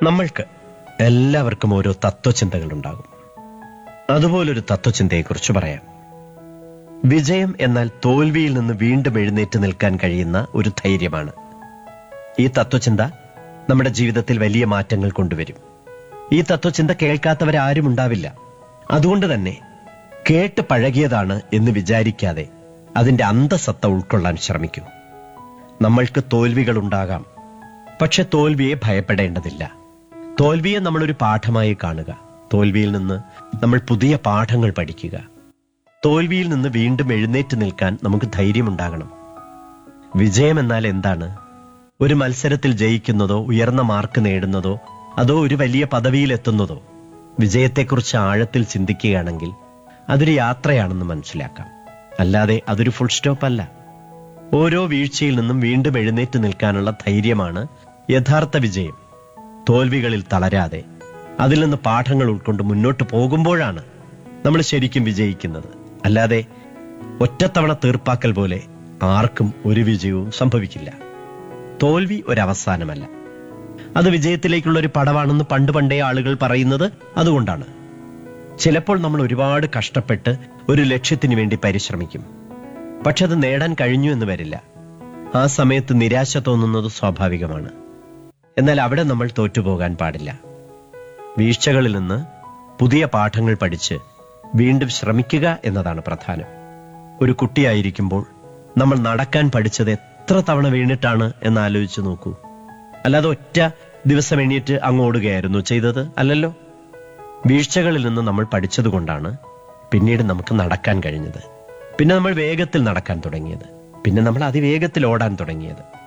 നമ്മൾക്ക് എല്ലാവർക്കും ഓരോ തത്വചിന്തകൾ ഉണ്ടാകും അതുപോലൊരു തത്വചിന്തയെക്കുറിച്ച് പറയാം വിജയം എന്നാൽ തോൽവിയിൽ നിന്ന് വീണ്ടും എഴുന്നേറ്റ് നിൽക്കാൻ കഴിയുന്ന ഒരു ധൈര്യമാണ് ഈ തത്വചിന്ത നമ്മുടെ ജീവിതത്തിൽ വലിയ മാറ്റങ്ങൾ കൊണ്ടുവരും ഈ തത്വചിന്ത കേൾക്കാത്തവരാരും ഉണ്ടാവില്ല അതുകൊണ്ട് തന്നെ കേട്ട് പഴകിയതാണ് എന്ന് വിചാരിക്കാതെ അതിന്റെ അന്തസത്ത ഉൾക്കൊള്ളാൻ ശ്രമിക്കൂ നമ്മൾക്ക് തോൽവികൾ ഉണ്ടാകാം പക്ഷെ തോൽവിയെ ഭയപ്പെടേണ്ടതില്ല തോൽവിയെ നമ്മളൊരു പാഠമായി കാണുക തോൽവിയിൽ നിന്ന് നമ്മൾ പുതിയ പാഠങ്ങൾ പഠിക്കുക തോൽവിയിൽ നിന്ന് വീണ്ടും എഴുന്നേറ്റ് നിൽക്കാൻ നമുക്ക് ധൈര്യമുണ്ടാകണം വിജയം എന്നാൽ എന്താണ് ഒരു മത്സരത്തിൽ ജയിക്കുന്നതോ ഉയർന്ന മാർക്ക് നേടുന്നതോ അതോ ഒരു വലിയ പദവിയിലെത്തുന്നതോ വിജയത്തെക്കുറിച്ച് ആഴത്തിൽ ചിന്തിക്കുകയാണെങ്കിൽ അതൊരു യാത്രയാണെന്ന് മനസ്സിലാക്കാം അല്ലാതെ അതൊരു ഫുൾ സ്റ്റോപ്പ് അല്ല ഓരോ വീഴ്ചയിൽ നിന്നും വീണ്ടും എഴുന്നേറ്റ് നിൽക്കാനുള്ള ധൈര്യമാണ് യഥാർത്ഥ വിജയം തോൽവികളിൽ തളരാതെ അതിൽ നിന്ന് പാഠങ്ങൾ ഉൾക്കൊണ്ട് മുന്നോട്ട് പോകുമ്പോഴാണ് നമ്മൾ ശരിക്കും വിജയിക്കുന്നത് അല്ലാതെ ഒറ്റത്തവണ തീർപ്പാക്കൽ പോലെ ആർക്കും ഒരു വിജയവും സംഭവിക്കില്ല തോൽവി ഒരവസാനമല്ല അത് വിജയത്തിലേക്കുള്ള ഒരു പടവാണെന്ന് പണ്ട് പണ്ടേ ആളുകൾ പറയുന്നത് അതുകൊണ്ടാണ് ചിലപ്പോൾ നമ്മൾ ഒരുപാട് കഷ്ടപ്പെട്ട് ഒരു ലക്ഷ്യത്തിന് വേണ്ടി പരിശ്രമിക്കും പക്ഷെ അത് നേടാൻ കഴിഞ്ഞു എന്ന് വരില്ല ആ സമയത്ത് നിരാശ തോന്നുന്നത് സ്വാഭാവികമാണ് എന്നാൽ അവിടെ നമ്മൾ തോറ്റുപോകാൻ പാടില്ല വീഴ്ചകളിൽ നിന്ന് പുതിയ പാഠങ്ങൾ പഠിച്ച് വീണ്ടും ശ്രമിക്കുക എന്നതാണ് പ്രധാനം ഒരു കുട്ടിയായിരിക്കുമ്പോൾ നമ്മൾ നടക്കാൻ പഠിച്ചത് എത്ര തവണ വീണിട്ടാണ് എന്ന് ആലോചിച്ച് നോക്കൂ അല്ലാതെ ഒറ്റ ദിവസം എണീറ്റ് അങ്ങ് ഓടുകയായിരുന്നു ചെയ്തത് അല്ലല്ലോ വീഴ്ചകളിൽ നിന്ന് നമ്മൾ പഠിച്ചതുകൊണ്ടാണ് പിന്നീട് നമുക്ക് നടക്കാൻ കഴിഞ്ഞത് പിന്നെ നമ്മൾ വേഗത്തിൽ നടക്കാൻ തുടങ്ങിയത് പിന്നെ നമ്മൾ അതിവേഗത്തിൽ ഓടാൻ തുടങ്ങിയത്